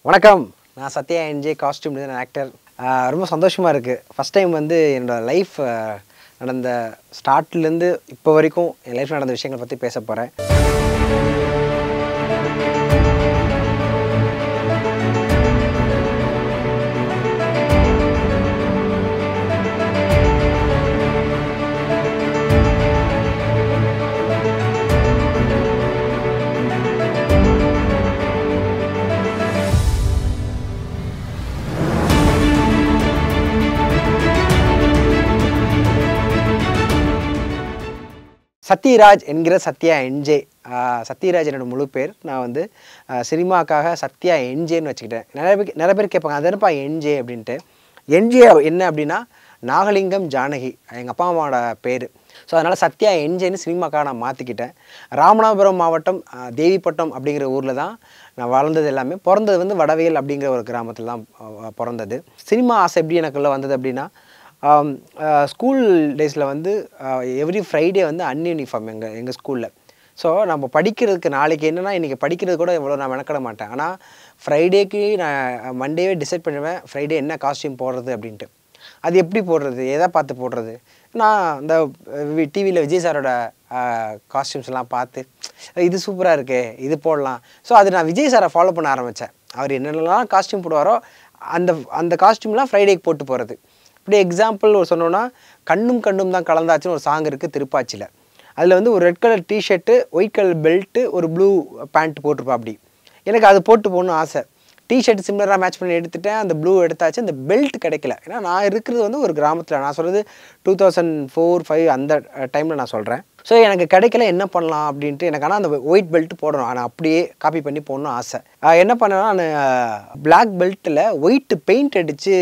வணக்கம் நான் Sathya NJ costume design actor ரொம்ப சந்தோஷமாக இருக்குது ஃபஸ்ட் டைம் வந்து என்னோடய லைஃப் நடந்த ஸ்டார்ட்லேருந்து இப்போ வரைக்கும் என் லைஃப் நடந்த விஷயங்களை பற்றி பேச போகிறேன் சத்யராஜ் என்கிற சத்யா என்ஜே சத்யராஜ் என்னோட முழு பேர் நான் வந்து ஆஹ், சினிமாக்காக சத்யா என்ஜேன்னு வச்சுக்கிட்டேன் நிறைய பேர் நிறைய பேர் கேட்பாங்க அது என்னப்பா என்ஜே அப்படின்ட்டு என்ஜே என்ன அப்படின்னா நாகலிங்கம் ஜானகி எங்கள் அப்பா அம்மாவோட பேர் ஸோ அதனால் சத்யா என்ஜேன்னு சினிமாக்காக நான் மாற்றிக்கிட்டேன் ராமநாதபுரம் மாவட்டம் ஆஹ், தேவிப்பட்டம் அப்படிங்கிற ஊரில் தான் நான் வளர்ந்தது எல்லாமே பிறந்தது வந்து வடவேல் அப்படிங்கிற ஒரு கிராமத்தில் தான் ஆஹ், பிறந்தது சினிமா ஆசை எப்படி எனக்குள்ள வந்தது அப்படின்னா ஸ்கூல் டேஸில் வந்து எவ்ரி ஃப்ரைடே வந்து அன் யூனிஃபார்ம் எங்கள் எங்கள் ஸ்கூலில் ஸோ நம்ம படிக்கிறதுக்கு நாளைக்கு என்னென்னா இன்றைக்கி படிக்கிறது கூட இவ்வளோ நான் மெனக்கிட மாட்டேன் ஆனால் ஃப்ரைடேக்கு நான் மண்டேவே டிசைட் பண்ணுவேன் ஃப்ரைடே என்ன காஸ்டியூம் போடுறது அப்படின்ட்டு அது எப்படி போடுறது எதை பார்த்து போடுறது நான் இந்த டிவியில் விஜய் சாரோட காஸ்டியூம்ஸ்லாம் பார்த்து இது சூப்பராக இருக்கே இது போடலாம் ஸோ அது நான் விஜய் சாரை ஃபாலோ பண்ண ஆரம்பித்தேன் அவர் என்னென்னலாம் காஸ்டியூம் போடுவாரோ அந்த அந்த காஸ்டியூம்லாம் ஃப்ரைடேக்கு போட்டு போகிறது இப்படி எக்ஸாம்பிள் ஒரு சொன்னோன்னா கண்ணும் கண்ணும் தான் கலந்தாச்சுன்னு ஒரு சாங் இருக்குது திருப்பாச்சியில் அதில் வந்து ஒரு red colour T shirt white colour belt ஒரு ப்ளூ பேண்ட் போட்டிருப்பா அப்படி எனக்கு அது போட்டு போகணும்னு ஆசை டிஷர்ட் சிமிலராக மேட்ச் பண்ணி எடுத்துட்டேன் அந்த ப்ளூ எடுத்தாச்சு அந்த பெல்ட் கிடைக்கல ஏன்னா நான் இருக்கிறது வந்து ஒரு கிராமத்தில் நான் சொல்கிறது டூ தௌசண்ட் ஃபோர் ஃபைவ் அந்த டைமில் நான் சொல்கிறேன் ஸோ எனக்கு கிடைக்கல என்ன பண்ணலாம் அப்படின்ட்டு எனக்கு ஆனால் அந்த ஒயிட் பெல்ட் போடணும் ஆனால் அப்படியே காப்பி பண்ணி போடணும்னு ஆசை ஆஹ் என்ன பண்ணேன்னா நான் பிளாக் பெல்ட்டில் ஒயிட் பெயிண்ட் அடித்து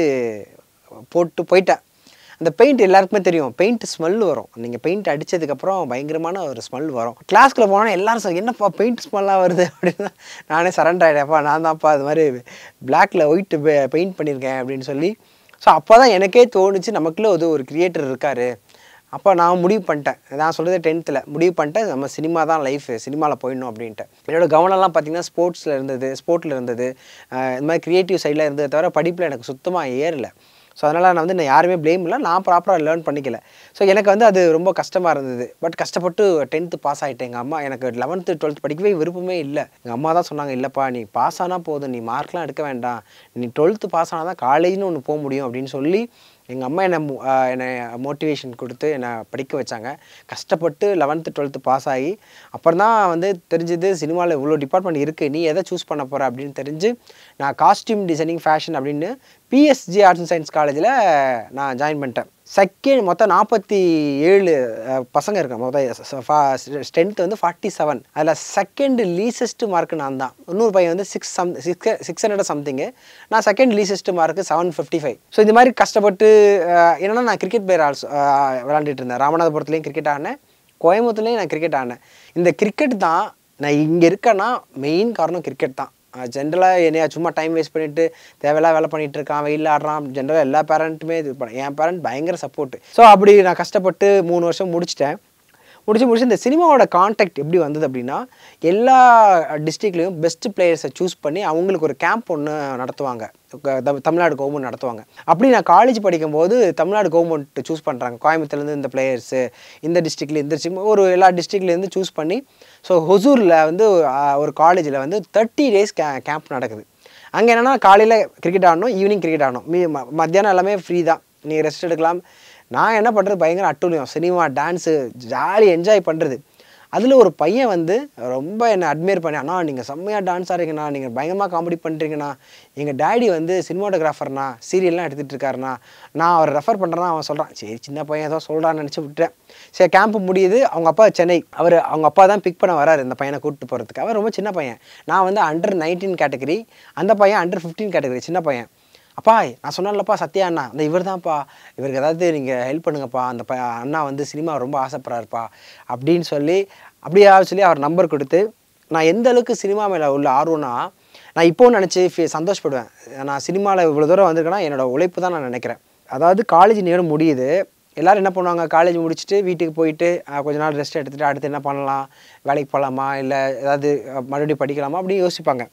போட்டு போயிட்டேன் அந்த பெயிண்ட் எல்லாருக்குமே தெரியும் பெயிண்ட் ஸ்மெல் வரும் நீங்கள் பெயிண்ட் அடித்ததுக்கப்புறம் பயங்கரமான ஒரு ஸ்மெல் வரும் கிளாஸ்க்குள்ளே போனால் எல்லாரும் சொல்ல என்னப்பா பெயிண்ட் ஸ்மெல்லாக வருது அப்படின்னு நானே சரண்டர் ஆகிட்டேன்ப்பா நான் தான்ப்பா அது மாதிரி பிளாக்ல ஒயிட் பெயிண்ட் பண்ணியிருக்கேன் அப்படின்னு சொல்லி ஸோ அப்போ தான் எனக்கே தோணுச்சு நமக்குள்ளே ஒரு ஒரு கிரியேட்டர் இருக்கார் அப்போ நான் முடிவு பண்ணிட்டேன் நான் சொல்கிறது டென்த்தில் முடிவு பண்ணிட்டேன் நம்ம சினிமா தான் லைஃப் சினிமாவில் போயிடணும் அப்படின்ட்டு என்னோட கவனம்லாம் பார்த்தீங்கன்னா ஸ்போர்ட்ஸில் இருந்தது ஸ்போர்ட்டில் இருந்தது அஹ் இந்த மாதிரி க்ரியேட்டிவ் சைடில் இருந்ததை தவிர படிப்பில் எனக்கு சுத்தமாக ஏறல ஸோ அதனால் நான் வந்து நான் யாருமே ப்ளேம் இல்லை நான் ப்ராப்பராக லேர்ன் பண்ணிக்கல ஸோ எனக்கு வந்து அது ரொம்ப கஷ்டமாக இருந்தது பட் கஷ்டப்பட்டு டென்த்து பாஸ் ஆகிட்டேன் எங்கள் அம்மா எனக்கு லெவன்த்து டுவெல்த் படிக்கவே விருப்பமே இல்லை எங்கள் அம்மா தான் சொன்னாங்க இல்லைப்பா நீ பாஸ் ஆனால் போதும் நீ மார்க்லாம் எடுக்க வேண்டாம் நீ டுவெல்த்து பாஸ் ஆனால் தான் காலேஜ்னு ஒன்று போக முடியும் அப்படின்னு சொல்லி எங்கள் அம்மா என்னை மோ- ஆஹ் என்னை மோட்டிவேஷன் கொடுத்து என்னை படிக்க வச்சாங்க கஷ்டப்பட்டு லெவன்த்து டுவெல்த்து பாஸ் ஆகி அப்புறம் தான் வந்து தெரிஞ்சது சினிமாவில் இவ்வளோ டிபார்ட்மெண்ட் இருக்குது நீ எதை சூஸ் பண்ண போகிற அப்படின்னு தெரிஞ்சு நான் காஸ்டியூம் டிசைனிங் ஃபேஷன் அப்படின்னு பிஎஸ்ஜி ஆர்ட்ஸ் அண்ட் சயின்ஸ் காலேஜில் நான் ஜாயின் பண்ணிட்டேன் செகண்ட் மொத்தம் நாற்பத்தி ஏழு அஹ், பசங்க இருக்காங்க மொத்தம் ஸ்ட்ரென்த் வந்து ஃபார்ட்டி செவன் அதில் செகண்ட் லீசஸ்ட் மார்க் நான் தான் இன்னொரு பையன் வந்து six some six six hundred something நான் second least mark seven fifty five so இந்த மாதிரி கஷ்டப்பட்டு அஹ், என்னன்னா நான் கிரிக்கெட் பிளேயர் ஆல்சோ விளாண்டுட்டு இருந்தேன் ராமநாதபுரத்துலேயும் கிரிக்கெட் ஆடினேன் கோயம்புத்தூர்லேயும் நான் கிரிக்கெட் ஆடினேன் இந்த கிரிக்கெட் தான் நான் இங்கே இருக்கேன்னா மெயின் காரணம் கிரிக்கெட் தான் ஜென்ரலாக என்னையா சும்மா டைம் வேஸ்ட் பண்ணிட்டு தேவையில்லாம் வேலை பண்ணிட்டு இருக்கான் வெயில் ஆடுறான் ஜென்ரலாக எல்லா பேரண்ட்டுமே இது பண்ண என் பேரண்ட் பயங்கர சப்போர்ட் ஸோ அப்படி நான் கஷ்டப்பட்டு மூணு வருஷம் முடிச்சிட்டேன் முடிச்சு முடிச்சு இந்த சினிமாவோட கான்டாக்ட் எப்படி வந்தது அப்படின்னா எல்லா டிஸ்ட்ரிக்ட்லேயும் பெஸ்ட் பிளேயர்ஸை சூஸ் பண்ணி அவங்களுக்கு ஒரு கேம்ப் ஒன்று நடத்துவாங்க க- தமி- தமிழ்நாடு கவர்மெண்ட் நடத்துவாங்க அப்படி நான் காலேஜ் படிக்கும்போது தமிழ்நாடு கவர்மெண்ட் சூஸ் பண்ணுறாங்க கோயம்புத்தூர்லேருந்து இந்த பிளேயர்ஸு இந்த டிஸ்ட்ரிக்ட்ல இந்த district- ஒரு எல்லா டிஸ்ட்ரிக்ட்லேருந்து சூஸ் பண்ணி ஸோ ஹொசூரில் வந்து ஆ, ஒரு காலேஜில் வந்து தேர்ட்டி டேஸ் கே கேம்ப் நடக்குது அங்கே என்னென்னா காலையில் கிரிக்கெட் ஆடணும் ஈவினிங் கிரிக்கெட் ஆடணும் மீ ம- மத்தியானம் எல்லாமே ஃப்ரீ தான் நீ ரெஸ்ட் எடுக்கலாம் நான் என்ன பண்ணுறது பயங்கர அட்டுழியம் சினிமா டான்ஸு ஜாலி என்ஜாய் பண்ணுறது அதில் ஒரு பையன் வந்து ரொம்ப என்னை அட்மையர் பண்ணி அண்ணா நீங்கள் செம்மையாக டான்ஸ் ஆடுறீங்கண்ணா நீங்கள் பயங்கரமாக காமெடி பண்ணுறீங்கண்ணா எங்கள் டேடி வந்து சினிமாட்டோகிராஃபர்ண்ணா சீரியல்லாம் எடுத்துகிட்டு இருக்காருண்ணா நான் அவரை ரெஃபர் பண்ணுறேன்னா அவன் சொல்கிறான் சரி சின்ன பையன் ஏதோ சொல்கிறான்னு நினச்சி விட்டுறேன் சரி கேம்ப் முடியுது அவங்க அப்பா சென்னை அவர் அவங்க அப்பா தான் பிக் பண்ண வராரு இந்த பையனை கூப்பிட்டு போகிறதுக்கு அவன் ரொம்ப சின்ன பையன் நான் வந்து அண்டர் நைன்டீன் கேட்டகரி அந்த பையன் அண்டர் ஃபிஃப்டீன் கேட்டகரி சின்ன பையன் அப்பா நான் சொன்னேன்லப்பா சத்யா அண்ணா இந்த இவர் தான்ப்பா இவருக்கு ஏதாவது நீங்கள் ஹெல்ப் பண்ணுங்கப்பா அந்த ப அண்ணா வந்து சினிமா ரொம்ப ஆசைப்படுறாருப்பா அப்படின்னு சொல்லி அப்படியே சொல்லி அவர் நம்பர் கொடுத்து நான் எந்த அளவுக்கு சினிமா மேலே உள்ள ஆர்வம்னா நான் இப்போ நினச்சி சந்தோஷப்படுவேன் நான் சினிமாவில் இவ்வளோ தூரம் வந்திருக்கேன்னா என்னோட உழைப்பு தான் நான் நினைக்கிறேன் அதாவது காலேஜ் நேரம் முடியுது எல்லாரும் என்ன பண்ணுவாங்க காலேஜ் முடிச்சுட்டு வீட்டுக்கு போயிட்டு அஹ், கொஞ்ச நாள் ரெஸ்ட் எடுத்துட்டு அடுத்து என்ன பண்ணலாம் வேலைக்கு போகலாமா இல்லை ஏதாவது அஹ், மறுபடியும் படிக்கலாமா அப்படின்னு யோசிப்பாங்க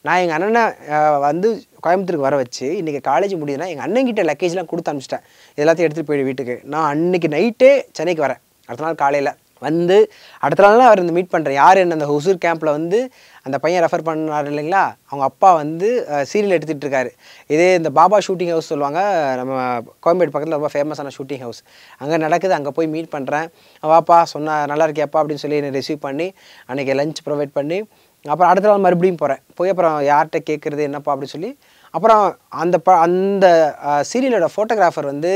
நான் எங்கள் அண்ணனை அஹ், வந்து கோயம்புத்தூருக்கு வர வச்சு இன்றைக்கி காலேஜ் முடியுதுன்னா எங்கள் அண்ணன்கிட்ட லக்கேஜ்லாம் கொடுத்து அனுப்பிச்சிட்டேன் எல்லாத்தையும் எடுத்துகிட்டு போயிடு வீட்டுக்கு நான் அன்னைக்கு நைட்டே சென்னைக்கு வரேன் அடுத்த நாள் காலையில் வந்து அடுத்த நாள் அவர் இந்த மீட் பண்ணுறேன் யார் என்ன அந்த ஹொசூர் கேம்பில் வந்து அந்த பையன் ரெஃபர் பண்ணார் இல்லைங்களா அவங்க அப்பா வந்து சீரியல் எடுத்துகிட்டு இருக்காரு இதே இந்த பாபா ஷூட்டிங் ஹவுஸ் சொல்லுவாங்க நம்ம கோயம்பேடு பக்கத்தில் ரொம்ப ஃபேமஸான ஷூட்டிங் ஹவுஸ் அங்கே நடக்குது அங்கே போய் மீட் பண்ணுறேன் வாப்பா சொன்னா நல்லா இருக்கியாப்பா அப்படின்னு சொல்லி என்னை ரிசீவ் பண்ணி அன்றைக்கி லஞ்ச் ப்ரொவைட் பண்ணி அப்புறம் அடுத்த நாள் மறுபடியும் போகிறேன் போய் அப்புறம் யார்கிட்ட கேட்குறது என்னப்பா அப்படின்னு சொல்லி அப்புறம் அந்த ப அந்த சீரியலோட ஃபோட்டோகிராஃபர் வந்து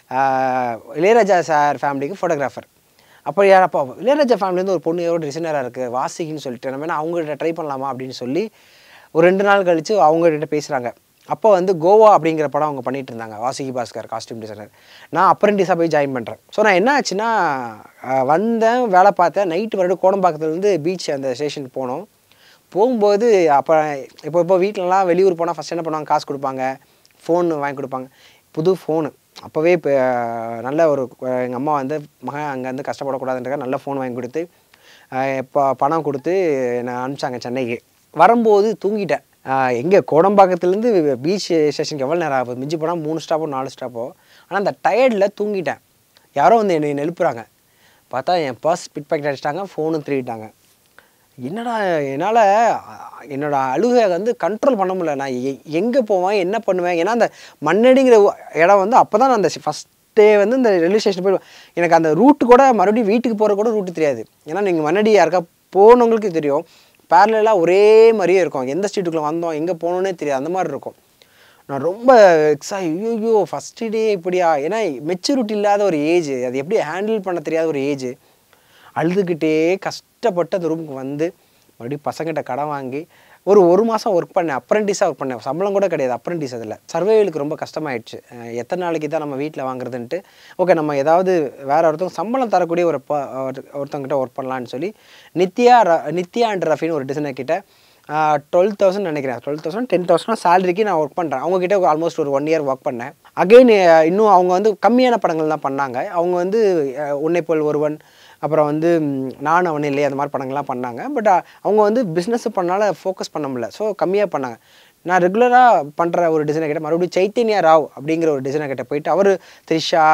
அஹ், இளையராஜா சார் ஃபேமிலிக்கு ஃபோட்டோகிராஃபர் அப்போ யாரப்பா இளையராஜா ஃபேமிலிலேருந்து ஒரு பொண்ணு எவ்வளோ டிசைனராக இருக்குது வாசிக்கின்னு சொல்லிட்டு நம்ம என்ன அவங்ககிட்ட ட்ரை பண்ணலாமா அப்படின்னு சொல்லி ஒரு ரெண்டு நாள் கழித்து அவங்ககிட்ட பேசுகிறாங்க அப்போ வந்து கோவா அப்படிங்கிற படம் அவங்க பண்ணிட்டு இருந்தாங்க வாசுகி பாஸ்கர் காஸ்டியூம் டிசைனர் நான் அப்ரெண்டிஸாக போய் ஜாயின் பண்ணுறேன் ஸோ நான் என்ன ஆச்சுன்னா அஹ், வந்தேன் வேலை பார்த்தேன் நைட்டு மறுபடியும் கோடம்பாக்கத்துலேருந்து பீச் அந்த ஸ்டேஷனுக்கு போனோம் போகும்போது அப்போ இப்போ இப்போ வீட்டிலலாம் வெளியூர் போனால் ஃபஸ்ட் என்ன பண்ணுவாங்க காசு கொடுப்பாங்க ஃபோன் வாங்கி கொடுப்பாங்க புது ஃபோனு அப்போவே இப்போ நல்ல ஒரு எங்கள் அம்மா வந்து மகன் அங்கேருந்து கஷ்டப்படக்கூடாதுன்றக்காக நல்ல ஃபோன் வாங்கி கொடுத்து இப்போ பணம் கொடுத்து என்னை அனுப்பிச்சாங்க சென்னைக்கு வரும்போது தூங்கிட்டேன் எங்கே கோடம்பாக்கத்துலேருந்து பீச் ஸ்டேஷனுக்கு எவ்வளோ நேரம் ஆகுது மிஞ்சி போனால் மூணு ஸ்டாப்போ நாலு ஸ்டாப்போ ஆனால் அந்த டயர்டில் தூங்கிட்டேன் யாரோ வந்து என்னை எழுப்புறாங்க பார்த்தா என் பர்ஸ் பிட் பாக்கெட் அடிச்சிட்டாங்க ஃபோனும் திருடிட்டாங்க என்னடா என்னால் என்னோட அழுகை வந்து கண்ட்ரோல் பண்ண முடியல நான் எங்கே போவேன் என்ன பண்ணுவேன் ஏன்னா அந்த மண்ணடிங்கிற ஒ- இடம் வந்து அப்போ தான் நான் அந்த ஃபஸ்ட் டே வந்து இந்த ரயில்வே ஸ்டேஷன் போயிடுவேன் எனக்கு அந்த ரூட்டு கூட மறுபடியும் வீட்டுக்கு போகிற கூட ரூட்டு தெரியாது ஏன்னா நீங்கள் மண்ணடி யாருக்கா போனவங்களுக்கு தெரியும் பேரலாக ஒரே மாதிரியே இருக்கும் எந்த ஸ்ட்ரீட்டுக்குள்ளே வந்தோம் எங்கே போகணுன்னே தெரியாது அந்த மாதிரி இருக்கும் நான் ரொம்ப எக்ஸா ஐயோ ஃபஸ்ட்டு டே இப்படியா ஏன்னா மெச்சூரிட்டி இல்லாத ஒரு ஏஜ் அது எப்படி ஹேண்டில் பண்ண தெரியாத ஒரு ஏஜ் அழுதுகிட்டே கஷ்டப்பட்டு அந்த ரூமுக்கு வந்து மறுபடியும் பசங்கிட்ட கடன் வாங்கி ஒரு ஒரு மாதம் ஒர்க் பண்ணேன் அப்ரெண்டிஸாக ஒர்க் பண்ணேன் சம்பளம் கூட கிடையாது அப்ரெண்டிஸ் அதில் சர்வேலுக்கு ரொம்ப கஷ்டமாயிடுச்சு அஹ் எத்தனை நாளைக்கு தான் நம்ம வீட்டில் வாங்குறதுன்ட்டு ஓகே நம்ம ஏதாவது வேற ஒருத்தவங்க சம்பளம் தரக்கூடிய ஒரு ப- ஒரு- ஒருத்தவங்கிட்ட ஒர்க் பண்ணலான்னு சொல்லி நித்யா ர நித்யா அண்ட் ரஃபின்னு ஒரு டிசைனர் கிட்ட டுவெல் தௌசண்ட் நினைக்கிறேன் டுவெல் தௌசண்ட் டென் தௌசண்ட் சேலரிக்கு நான் ஒர்க் பண்ணுறேன் அவங்ககிட்ட ஆல்மோஸ்ட் ஒரு ஒன் இயர் ஒர்க் பண்ணேன் அகைன் இன்னும் அவங்க வந்து கம்மியான படங்கள் தான் பண்ணாங்க அவங்க வந்து அஹ், உன்னை போல் ஒருவன் அப்புறம் வந்து ம், நான் அவன் இல்லை அந்த மாதிரி படங்கள்லாம் பண்ணாங்க பட் அவங்க வந்து பிஸ்னஸ் பண்ணால ஃபோக்கஸ் பண்ண முடியல ஸோ கம்மியாக பண்ணாங்க நான் ரெகுலராக பண்ணுற ஒரு டிசைனர் கிட்ட மறுபடியும் சைத்தன்யா ராவ் அப்படிங்கிற ஒரு டிசைனர் கிட்ட போயிட்டு அவர் த்ரிஷா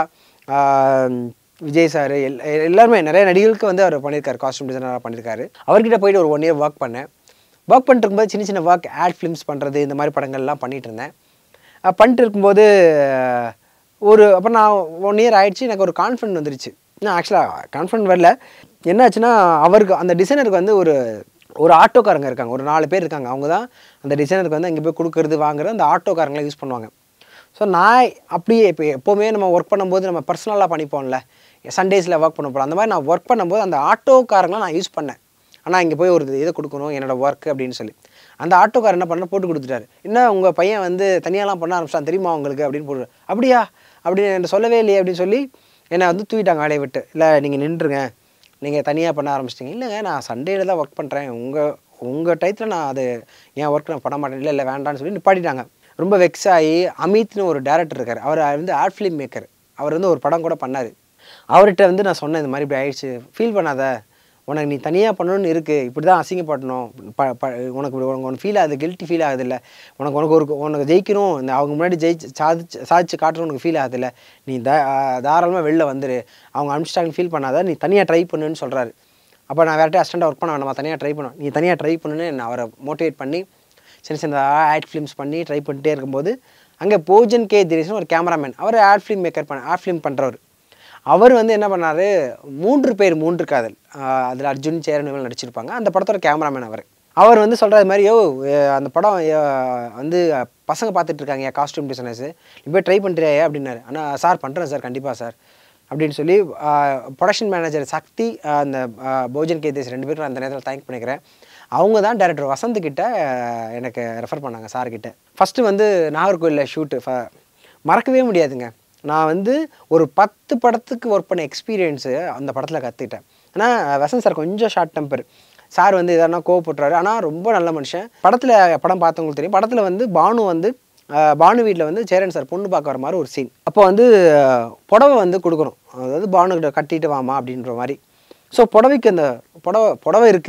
ஆஹ், விஜய் சார் எல் எல்லாருமே நிறைய நடிகர்களுக்கு வந்து அவர் பண்ணியிருக்காரு காஸ்டியூம் டிசைனராக பண்ணியிருக்காரு அவர்கிட்ட போயிட்டு ஒரு ஒன் இயர் ஒர்க் பண்ணேன் ஒர்க் பண்ணிட்டு இருக்கும்போது சின்ன சின்ன ஒர்க் ஆட் ஃபிலிம்ஸ் பண்ணுறது இந்த மாதிரி படங்கள்லாம் பண்ணிட்டு இருந்தேன் அஹ் பண்ணிட்டு இருக்கும்போது அஹ், ஒரு அப்புறம் நான் ஒன் இயர் ஆயிடுச்சு எனக்கு ஒரு கான்ஃபிடன்ட் வந்துருச்சு நான் ஆக்சுவலாக கான்ஃபிடன்ட் வரல என்னாச்சுன்னா அவருக்கு அந்த டிசைனருக்கு வந்து ஒரு ஒரு ஆட்டோக்காரங்க இருக்காங்க ஒரு நாலு பேர் இருக்காங்க அவங்க தான் அந்த டிசைனருக்கு வந்து அங்கே போய் கொடுக்குறது வாங்குறது அந்த ஆட்டோக்காரங்களாம் யூஸ் பண்ணுவாங்க ஸோ நான் அப்படியே இப்போ எப்போவுமே நம்ம ஒர்க் பண்ணும்போது நம்ம பர்சனலாக பண்ணிப்போம்ல சண்டேஸில் ஒர்க் பண்ண போகிறோம் அந்த மாதிரி நான் ஒர்க் பண்ணும்போது அந்த ஆட்டோக்காரங்களாம் நான் யூஸ் பண்ணேன் ஆனால் இங்கே போய் ஒரு இதை கொடுக்கணும் என்னோட ஒர்க் அப்படின்னு சொல்லி அந்த ஆட்டோக்காரர் என்ன பண்ண போட்டு கொடுத்துட்டாரு என்ன உங்கள் பையன் வந்து தனியாலாம் பண்ண ஆரம்பிச்சான் தெரியுமா உங்களுக்கு அப்படின்னு போட்டு அப்படியா அப்படின்னு என்கிட்ட சொல்லவே இல்லையே அப்படின்னு சொல்லி என்னை வந்து தூக்கிட்டாங்க வேலையை விட்டு இல்லை நீங்கள் நின்றுங்க நீங்கள் தனியாக பண்ண ஆரம்பிச்சிட்டிங்க இல்லைங்க நான் சண்டேல தான் ஒர்க் பண்ணுறேன் உங்கள் உங்கள் டயத்தில் நான் அது என் ஒர்க் நான் பண்ண மாட்டேன் இல்லை இல்லை வேண்டாம்னு சொல்லி நிப்பாட்டிட்டாங்க ரொம்ப வெக்ஸ் ஆகி அமித்னு ஒரு டேரக்டர் இருக்கார் அவர் வந்து ஆர்ட் ஃபிலிம் மேக்கர் அவர் வந்து ஒரு படம் கூட பண்ணார் அவர்கிட்ட வந்து நான் சொன்னேன் இந்த மாதிரி இப்படி ஆயிடுச்சு ஃபீல் பண்ணாத உனக்கு நீ தனியாக பண்ணணும்னு இருக்குது இப்படி தான் அசிங்கப்படணும் ப ப உனக்கு இப்படி உனக்கு ஒன்று ஃபீல் ஆகுது கில்ட்டி ஃபீல் ஆகுது இல்லை உனக்கு உனக்கு ஒரு உனக்கு ஜெயிக்கணும் இந்த அவங்க முன்னாடி ஜெயிச்சு சாதிச்சு சாதிச்சு காட்டணும் உனக்கு ஃபீல் ஆகுது இல்லை நீ த தாராளமாக வெளில வந்துரு அவங்க அனுப்பிச்சிட்டாங்கன்னு ஃபீல் பண்ணாத நீ தனியாக ட்ரை பண்ணுன்னு சொல்கிறாரு அப்போ நான் வேறு அசிஸ்டண்டாக ஒர்க் பண்ண வேணாமா தனியாக ட்ரை பண்ணும் நீ தனியாக ட்ரை பண்ணுன்னு என்னை அவரை மோட்டிவேட் பண்ணி சின்ன சின்ன ஆட் ஃபிலிம்ஸ் பண்ணி ட்ரை பண்ணிட்டே இருக்கும்போது அங்கே போஜன் கே தினேஷன் ஒரு கேமராமேன் அவர் ஆட் ஃபிலிம் மேக்கர் பண்ண ஆட் ஃபிலிம் பண்ணுறவர் அவர் வந்து என்ன பண்ணாரு மூன்று பேர் மூன்று காதல் அதில் அர்ஜுன் சேரன் இவங்க நடிச்சிருப்பாங்க அந்த படத்தோட கேமராமேன் அவர் அவர் வந்து சொல்கிறது மாதிரி யோ அஹ் அந்த படம் அஹ் வந்து பசங்க பார்த்துட்டு இருக்காங்க காஸ்டியூம் டிசைனர்ஸு நீ போய் ட்ரை பண்ணுறியா அப்படின்னாரு ஆனால் சார் பண்ணுறேன் சார் கண்டிப்பாக சார் அப்படின்னு சொல்லி ப்ரொடக்ஷன் மேனேஜர் சக்தி ஆஹ் அந்த ஆஹ் போஜன் கேதேஸ் ரெண்டு பேரும் அந்த நேரத்தில் தேங்க் பண்ணிக்கிறேன் அவங்க தான் டேரக்டர் வசந்த் கிட்ட ஆஹ் எனக்கு ரெஃபர் பண்ணாங்க சார்கிட்ட ஃபஸ்ட்டு வந்து நாகர்கோயிலில் ஷூட்டு மறக்கவே முடியாதுங்க நான் வந்து ஒரு பத்து படத்துக்கு ஒர்க் பண்ண எக்ஸ்பீரியன்ஸு அந்த படத்தில் கற்றுக்கிட்டேன் ஆனால் வசந்த் சார் கொஞ்சம் ஷார்ட் டெம்பர் சார் வந்து எதனா கோவப்படுறாரு ஆனால் ரொம்ப நல்ல மனுஷன் படத்தில் படம் பார்த்தவங்களுக்கு தெரியும் படத்தில் வந்து பானு வந்து ஆஹ் பானு வீட்டில் வந்து சேரன் சார் பொண்ணு பார்க்க வர மாதிரி ஒரு சீன் அப்போ வந்து ஆஹ் புடவை வந்து கொடுக்கணும் அதாவது பானு கிட்ட கட்டிட்டு வாமா அப்படின்ற மாதிரி ஸோ புடவைக்கு அந்த புடவை புடவை இருக்குது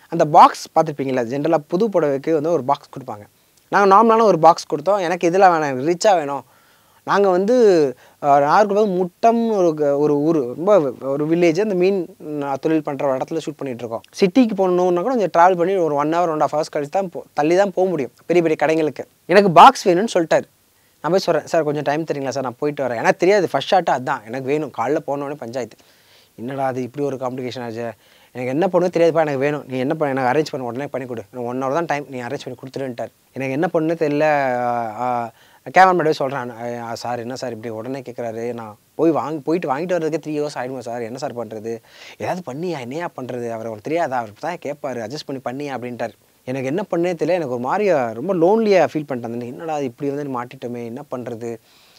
அந்த பாக்ஸ் பார்த்துருப்பீங்களா ஜென்ரலாக புது புடவைக்கு வந்து ஒரு பாக்ஸ் கொடுப்பாங்க நாங்கள் நார்மலான ஒரு பாக்ஸ் கொடுத்தோம் எனக்கு இதெல்லாம் வேணாம் எனக்கு ரிச்சாக வேணும் நாங்கள் வந்து அஹ், நாகர்கோவில் முட்டம் ஒரு க- ஒரு ஊர் ரொம்ப ஒரு வில்லேஜ் அந்த மீன் அஹ், தொழில் பண்ணுற ஒரு இடத்துல ஷூட் பண்ணிட்டு இருக்கோம் சிட்டிக்கு போகணுன்னா கூட கொஞ்சம் ட்ராவல் பண்ணி ஒரு one hour one half hours கழிச்சு தான் போ தள்ளி தான் போக முடியும் பெரிய பெரிய கடைங்களுக்கு எனக்கு பாக்ஸ் வேணும்னு சொல்லிட்டாரு நான் போய் சொல்கிறேன் சார் கொஞ்சம் டைம் தரீங்களா சார் நான் போயிட்டு வரேன் எனக்கு தெரியாது ஃபர்ஸ்ட் ஷாட்டு அதான் எனக்கு வேணும் காலைல போனோடனே பஞ்சாயத்து என்னடா அது இப்படி ஒரு காம்ப்ளிகேஷன் ஆச்சு எனக்கு என்ன பண்ணுன்னு தெரியாதுப்பா எனக்கு வேணும் நீ என்ன பண்ண எனக்கு அரேஞ்ச் பண்ண உடனே பண்ணி கொடு எனக்கு ஒன் ஹவர் தான் டைம் நீ அரேஞ்ச் பண்ணி கொடுத்துருன்ட்டார் எனக்கு என்ன பண்ணுன்னு தெரியல கேமராமேன் சொல்கிறேன் சார் என்ன சார் இப்படி உடனே கேட்குறாரு நான் போய் வாங்கி போயிட்டு வாங்கிட்டு வர்றதுக்கே த்ரீ ஹவர்ஸ் ஆகிடுமா சார் என்ன சார் பண்ணுறது ஏதாவது பண்ணியா என்னையா பண்ணுறது அவர் அவருக்கு தெரியாதா அவர் தான் கேட்பாரு அட்ஜஸ்ட் பண்ணி பண்ணியா அப்படின்ட்டார் எனக்கு என்ன பண்ணே தெரியல எனக்கு ஒரு மாதிரியா ரொம்ப லோன்லியாக ஃபீல் பண்ணிட்டேன் அந்த என்னடா இப்படி வந்து மாட்டிட்டோமே என்ன பண்ணுறது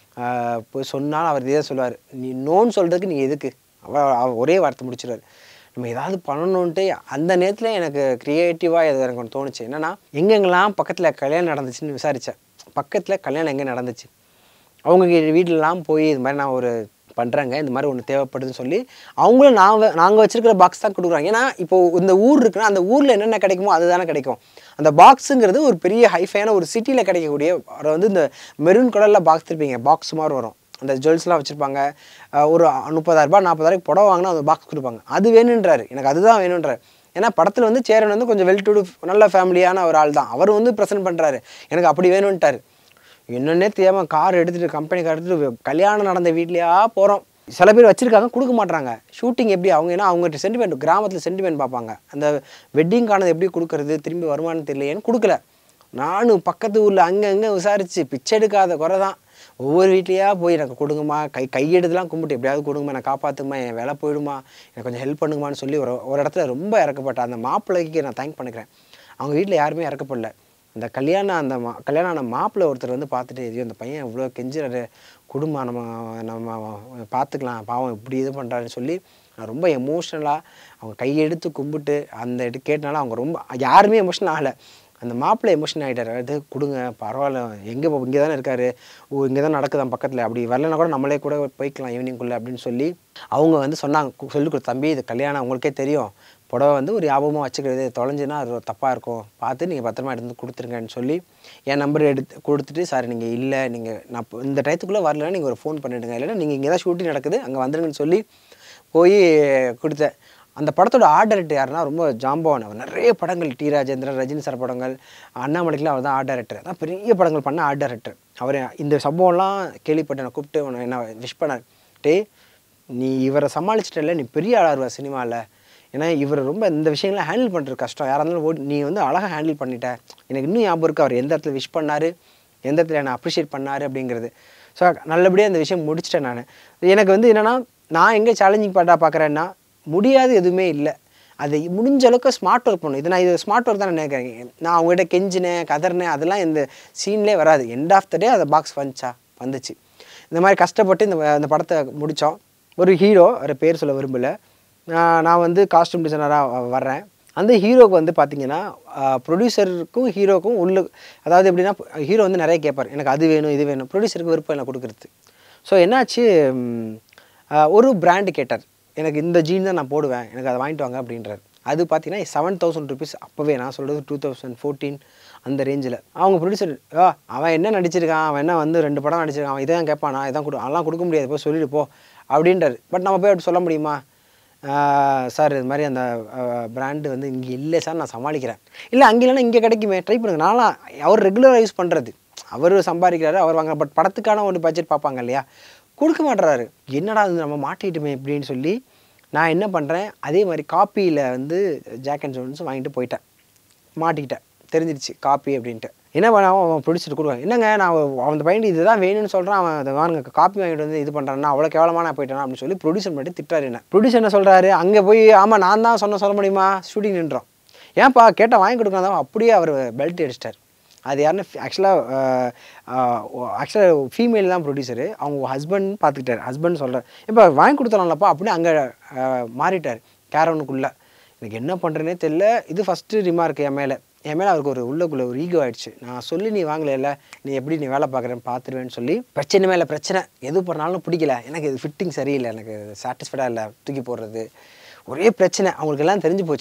போய் சொன்னாலும் அவர் இதே சொல்லுவார் நீ நோன்னு சொல்கிறதுக்கு நீ எதுக்கு அவ அவ ஒரே வார்த்தை முடிச்சிடுவார் நம்ம ஏதாவது பண்ணணுன்ட்டு அந்த நேரத்தில் எனக்கு க்ரியேட்டிவாக எது எனக்கு ஒன்று தோணுச்சு என்னென்னா எங்கெங்கெல்லாம் பக்கத்தில் கல்யாணம் நடந்துச்சுன்னு விசாரித்தேன் பக்கத்தில் கல்யாணம் எங்கே நடந்துச்சு அவங்க கீ- வீட்டிலலாம் போய் இது மாதிரி நான் ஒரு பண்ணுறாங்க இந்த மாதிரி ஒன்று தேவைப்படுதுன்னு சொல்லி அவங்களும் நாங்கள் நாங்கள் வச்சிருக்கிற பாக்ஸ் தான் கொடுக்குறாங்க ஏன்னா இப்போ இந்த ஊர் இருக்குன்னா அந்த ஊரில் என்னென்ன கிடைக்குமோ அதுதானே கிடைக்கும் அந்த பாக்ஸுங்கிறது ஒரு பெரிய ஹைஃபையான ஒரு சிட்டியில் கிடைக்கக்கூடிய ஒரு வந்து இந்த மெரூன் கலரில் பாக்ஸ் இருப்பீங்க பாக்ஸ் மாதிரி வரும் அந்த ஜுவல்ஸ்லாம் வச்சுருப்பாங்க ஒரு முப்பதாயிரரூபா நாற்பதாயிரம் புடவை வாங்கினா அந்த பாக்ஸ் கொடுப்பாங்க அது வேணுன்றாரு எனக்கு அதுதான் வேணுன்றாரு ஏன்னா படத்தில் வந்து சேரன் வந்து கொஞ்சம் வெல் டு நல்ல ஃபேமிலியான ஒரு ஆள் தான் அவர் வந்து ப்ரெசென்ட் பண்ணுறாரு எனக்கு அப்படி வேணும்ன்ட்டாரு என்னன்னே தெரியாமல் கார் எடுத்துகிட்டு கம்பெனி கார் எடுத்துகிட்டு கல்யாணம் நடந்த வீட்லையா போகிறோம் சில பேர் வச்சுருக்காங்க கொடுக்க மாட்றாங்க ஷூட்டிங் எப்படி அவங்க ஏன்னா அவங்க சென்டிமெண்ட் கிராமத்தில் சென்டிமெண்ட் பார்ப்பாங்க அந்த வெட்டிங்கானது எப்படி கொடுக்கறது திரும்பி வருமானு தெரியலையேன்னு கொடுக்கல நானும் பக்கத்து ஊரில் அங்கங்கே விசாரித்து பிச்சை எடுக்காத குறை தான் ஒவ்வொரு வீட்லையா போய் எனக்கு கொடுங்கம்மா கை கையெடுத்துலாம் கும்பிட்டு எப்படியாவது கொடுங்கம்மா என்னை காப்பாற்றுமா என் வேலை போயிடுமா எனக்கு கொஞ்சம் ஹெல்ப் பண்ணுங்கம்மான்னு சொல்லி ஒரு ஒரு இடத்துல ரொம்ப இறக்கப்பட்டேன் அந்த மாப்பிள்ளைக்கு நான் தேங்க் பண்ணிக்கிறேன் அவங்க வீட்டில் யாருமே இறக்கப்படல அந்த கல்யாணம் அந்த மா கல்யாணம் ஆன மாப்பிள்ளை ஒருத்தர் வந்து பார்த்துட்டு ஐயோ இந்த பையன் இவ்வளோ கெஞ்சுறாரு குடும்பம் நம்ம நம்ம பார்த்துக்கலாம் பாவம் இப்படி இது பண்ணுறாருன்னு சொல்லி நான் ரொம்ப எமோஷ்னலாக அவங்க கையெடுத்து கும்பிட்டு அந்த இது கேட்டனால அவங்க ரொம்ப யாருமே எமோஷனல் ஆகலை அந்த மாப்பிள்ளை எமோஷன் ஆகிட்டார் அது கொடுங்க பரவாயில்ல எங்கே இங்கே தானே இருக்காரு ஓ இங்கே தான் நடக்குதான் பக்கத்தில் அப்படி வரலனா கூட நம்மளே கூட போய்க்கலாம் ஈவினிங்குள்ளே அப்படின்னு சொல்லி அவங்க வந்து சொன்னாங்க கு- சொல்லிக் கொடுத்து தம்பி இது கல்யாணம் உங்களுக்கே தெரியும் புடவை வந்து ஒரு ஞாபகமாக வச்சுக்கிறது தொலைஞ்சுன்னா அது தப்பாக இருக்கும் பார்த்து நீங்கள் பத்திரமா எடுத்து வந்து கொடுத்துருங்கன்னு சொல்லி என் நம்பர் எடுத்து கொடுத்துட்டு சார் நீங்கள் இல்லை நீங்கள் நான் இப்போ இந்த டயத்துக்குள்ளே வரலன்னா நீங்கள் ஒரு ஃபோன் பண்ணிவிடுங்க இல்லைன்னா நீங்கள் இங்கே தான் ஷூட்டிங் நடக்குது அங்கே வந்துருங்கன்னு சொல்லி போய் கொடுத்தேன் அந்த படத்தோட ஆர்ட் டைரக்டர் யாருன்னா ரொம்ப ஜாம்பவான் அவர் நிறைய படங்கள் டி ராஜேந்திரன் ரஜினி சார் படங்கள் அண்ணாமலைக்கெலாம் அவர் தான் ஆர்ட் டைரக்டர் அதான் பெரிய படங்கள் பண்ண ஆர்ட் டைரக்டர் அவர் இந்த சம்பவம்லாம் கேள்விப்பட்டு நான் கூப்பிட்டு உன்னை என்ன விஷ் பண்ணார் டேய் நீ இவரை சமாளிச்சிட்டல நீ பெரிய ஆளாக இருவ சினிமாவில் ஏன்னா இவர் ரொம்ப இந்த விஷயங்களை ஹேண்டில் பண்ணுறது கஷ்டம் யாராக இருந்தாலும் ஓடி நீ வந்து அழகாக ஹேண்டில் பண்ணிட்ட எனக்கு இன்னும் ஞாபகம் இருக்குது அவர் எந்த இடத்துல விஷ் பண்ணார் எந்த இடத்துல என்னை அப்ரிஷியேட் பண்ணார் அப்படிங்கிறது ஸோ நல்லபடியாக அந்த விஷயம் முடிச்சிட்டேன் நான் எனக்கு வந்து என்னென்னா நான் எங்கே சேலஞ்சிங் பண்ணா பார்க்குறேன்னா முடியாது எதுவுமே இல்லை அது முடிஞ்ச அளவுக்கு ஸ்மார்ட் ஒர்க் பண்ணணும் இது நான் இது ஸ்மார்ட் ஒர்க் தான் நினைக்கிறேன் நான் அவங்ககிட்ட கெஞ்சினேன் கதறினேன் அதெல்லாம் இந்த சீன்லேயே வராது எண்ட் ஆஃப் த டே அந்த பாக்ஸ் வந்துச்சா வந்துச்சு இந்த மாதிரி கஷ்டப்பட்டு இந்த இந்த படத்தை முடித்தோம் ஒரு ஹீரோ அவர் பேர் சொல்ல விரும்பலை நான் நான் வந்து காஸ்டியூம் டிசைனராக வர்றேன் அந்த ஹீரோக்கு வந்து பார்த்தீங்கன்னா ப்ரொடியூசருக்கும் ஹீரோக்கும் உள்ள அதாவது எப்படின்னா ஹீரோ வந்து நிறைய கேட்பார் எனக்கு அது வேணும் இது வேணும் ப்ரொடியூசருக்கு விருப்பம் இல்லை கொடுக்குறது ஸோ என்னாச்சு ம், ஆஹ் ஒரு பிராண்டு கேட்டார் எனக்கு இந்த ஜீன் தான் நான் போடுவேன் எனக்கு அதை வாங்கிட்டு வாங்க அப்படின்றார் அது பார்த்தீங்கன்னா செவன் தௌசண்ட் ருபீஸ் அப்போவே நான் சொல்கிறது டூ தௌசண்ட் ஃபோர்டீன் அந்த ரேஞ்சில் அவங்க ப்ரொடியூசர் ஆ அவன் என்ன நடிச்சிருக்கான் அவன் என்ன வந்து ரெண்டு படம் நடிச்சிருக்கான் அவன் இதான் கேட்பானா இதான் கொடு அதெல்லாம் கொடுக்க முடியாது போய் சொல்லிட்டு போ அப்படின்றாரு பட் நம்ம போய் அப்படி சொல்ல முடியுமா சார் இது மாதிரி அந்த பிராண்டு வந்து இங்கே இல்லை சார் நான் சமாளிக்கிறேன் இல்லை அங்கே இல்லைன்னா இங்கே கிடைக்குமே ட்ரை பண்ணுங்க நான்லாம் அவர் ரெகுலராக யூஸ் பண்ணுறது அவர் சம்பாதிக்கிறாரு அவர் வாங்க பட் படத்துக்கான ஒரு பட்ஜெட் பார்ப்பாங்க இல்லையா கொடுக்க மாட்டுறாரு என்னடா இது நம்ம மாட்டிக்கிட்டுமே இப்படின்னு சொல்லி நான் என்ன பண்ணுறேன் அதே மாதிரி காப்பியில் வந்து ஜாக் அண்ட் ஜோன்ஸ் வாங்கிட்டு போயிட்டேன் மாட்டிக்கிட்டேன் தெரிஞ்சிருச்சு காப்பி அப்படின்ட்டு என்ன பண்ண அவன் ப்ரொடியூசர் கொடுக்குறான் என்னங்க நான் அவன் அந்த பையன் இதுதான் வேணும்னு சொல்கிறான் அவன் அதை வாங்க காப்பி வாங்கிட்டு வந்து இது பண்ணுறான்னா அவ்வளோ கேவலமாக நான் போயிட்டேன் அப்படின்னு சொல்லி ப்ரொடியூசர் மட்டும் திட்டாரு என்ன ப்ரொடியூசர் என்ன சொல்கிறாரு அங்கே போய் ஆமாம் நான் தான் சொன்ன சொல்ல முடியுமா ஷூட்டிங் நின்றோம் ஏன்ப்பா கேட்டால் வாங்கி கொடுக்கணும் அப்படியே அவர் பெல்ட் அடிச்சிட்டார் அது யாருன்னா ஆக்சுவலாக ஆக்சுவலாக ஃபீமேல் தான் ப்ரொடியூசரு அவங்க ஹஸ்பண்ட் பார்த்துக்கிட்டாரு ஹஸ்பண்ட் சொல்கிறார் இப்போ வாங்கி கொடுத்தலாம்லப்பா அப்படியே அங்கே மாறிட்டார் கேரவனுக்குள்ளே எனக்கு என்ன பண்ணுறேனே தெரில இது ஃபஸ்ட்டு ரிமார்க் என் மேலே என் மேலே அவருக்கு ஒரு உள்ளக்குள்ளே ஒரு ஈகோ ஆயிடுச்சு நான் சொல்லி நீ வாங்கலைல்ல நீ எப்படி நீ வேலை பார்க்குறேன்னு பார்த்துருவேன்னு சொல்லி பிரச்சனை மேலே பிரச்சனை எது பண்ணாலும் பிடிக்கல எனக்கு இது ஃபிட்டிங் சரியில்லை எனக்கு சாட்டிஸ்ஃபைடாக இல்லை தூக்கி போடுறது ஒரே பிரச்சனை அவங்களுக்கு எல்லாம் தெரிஞ்சு போச்சு